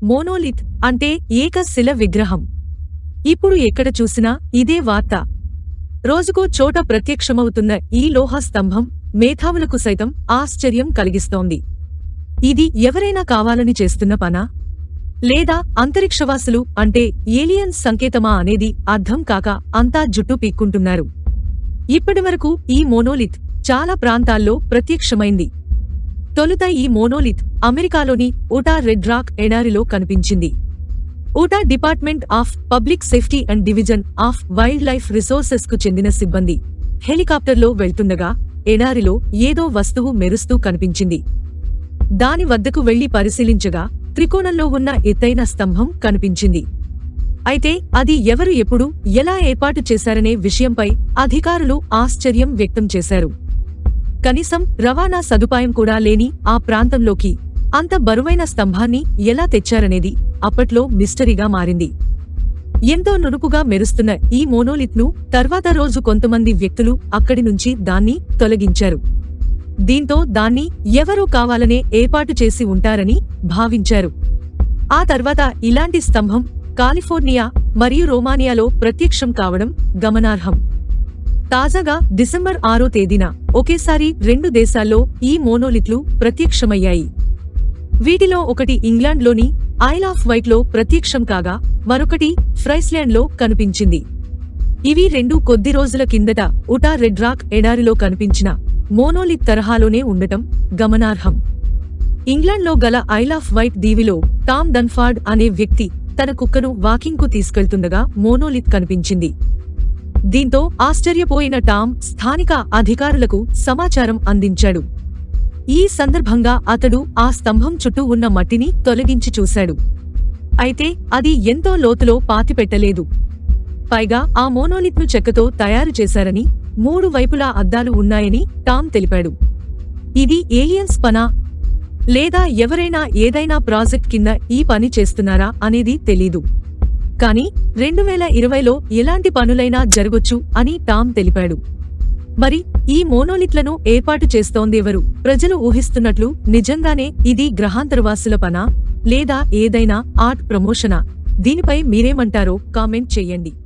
monolith అంటే ఏకశిల విగ్రహం ఇప్పుడు ఎక్కడ చూసినా ఇదే వార్త రోజుకో చోట ప్రత్యక్షమవుతున్న ఈ లోహ స్తంభం మేధావులకు సైతం ఆశ్చర్యం కలిగిస్తోంది ఇది ఎవరైనా కావాలని చేస్తున్న పనా లేదా అంతరిక్షవాసులు అంటే ఏలియన్స్ సంకేతమా అనేది అర్థం కాక అంతా జుట్టు పీక్కుంటున్నారు ఇప్పటివరకు ఈ మోనోలిత్ చాలా ప్రాంతాల్లో ప్రత్యక్షమైంది తొలుత ఈ మోనోలిత్ అమెరికాలోని ఉటా రెడ్ రాక్ ఎడారిలో కనిపించింది Utah department of public safety and division of wildlife resources కు చెందిన సిబ్బంది హెలికాప్టర్లో వెళ్తుండగా ఎడారిలో ఏదో వస్తువు మెరుస్తూ కనిపించింది దాని వద్దకు వెళ్లి పరిశీలించగా త్రికోణంలో ఉన్న ఎత్తైన స్తంభం కనిపించింది అయితే అది ఎవరు ఎప్పుడు ఎలా ఏర్పాటు చేశారనే విషయంపై అధికారులు ఆశ్చర్యం వ్యక్తం చేశారు కనీసం రవాణా సదుపాయం కూడా లేని ఆ ప్రాంతంలోకి అంత బరువైన స్తంభాన్ని ఎలా తెచ్చారనేది అప్పట్లో మిస్టరీగా మారింది ఎంతో నురుపుగా మెరుస్తున్న ఈ మోనోలిత్ను తర్వాత రోజు కొంతమంది వ్యక్తులు అక్కడి నుంచి దాన్ని తొలగించారు దీంతో దాన్ని ఎవరో కావాలనే ఏర్పాటు చేసి ఉంటారని భావించారు ఆ తర్వాత ఇలాంటి స్తంభం కాలిఫోర్నియా మరియు రోమానియాలో ప్రత్యక్షం కావడం గమనార్హం తాజాగా డిసెంబర్ ఆరో తేదీన ఒకేసారి రెండు దేశాల్లో ఈ మోనోలిట్లు ప్రత్యక్షమయ్యాయి వీటిలో ఒకటి ఇంగ్లాండ్లోని ఐల్ ఆఫ్ వైట్లో ప్రత్యక్షం కాగా మరొకటి ఫ్రైస్లాండ్లో కనిపించింది ఇవి రెండు కొద్ది రోజుల కిందట ఉటా రెడ్ రాక్ ఎడారిలో కనిపించిన మోనోలిత్ తరహాలోనే ఉండటం గమనార్హం ఇంగ్లాండ్లో గల ఐల్ ఆఫ్ వైట్ దీవిలో టామ్ డన్ఫార్డ్ అనే వ్యక్తి తన కుక్కను వాకింగ్కు తీసుకెళ్తుండగా మోనోలిత్ కనిపించింది దీంతో ఆశ్చర్యపోయిన టామ్ స్థానిక అధికారులకు సమాచారం అందించాడు ఈ సందర్భంగా అతడు ఆ స్తంభం చుట్టూ ఉన్న మట్టిని తొలగించి చూశాడు అయితే అది ఎంతో లోతులో పాతిపెట్టలేదు పైగా ఆ మోనోలిత్ను చెక్కతో తయారు చేశారని మూడు వైపులా అద్దాలు ఉన్నాయని టామ్ తెలిపాడు ఇది ఏలియన్స్ పనా లేదా ఎవరైనా ఏదైనా ప్రాజెక్ట్ కింద ఈ పని చేస్తున్నారా అనేది తెలీదు కానీ రెండు వేల ఇరవైలో ఎలాంటి పనులైనా జరగొచ్చు అని టామ్ తెలిపాడు మరి ఈ మోనోలిట్లను ఏర్పాటు చేస్తోందెవరు ప్రజలు ఊహిస్తున్నట్లు నిజంగానే ఇది గ్రహాంతరవాసుల పనా లేదా ఏదైనా ఆర్ట్ ప్రమోషనా దీనిపై మీరేమంటారో కామెంట్ చెయ్యండి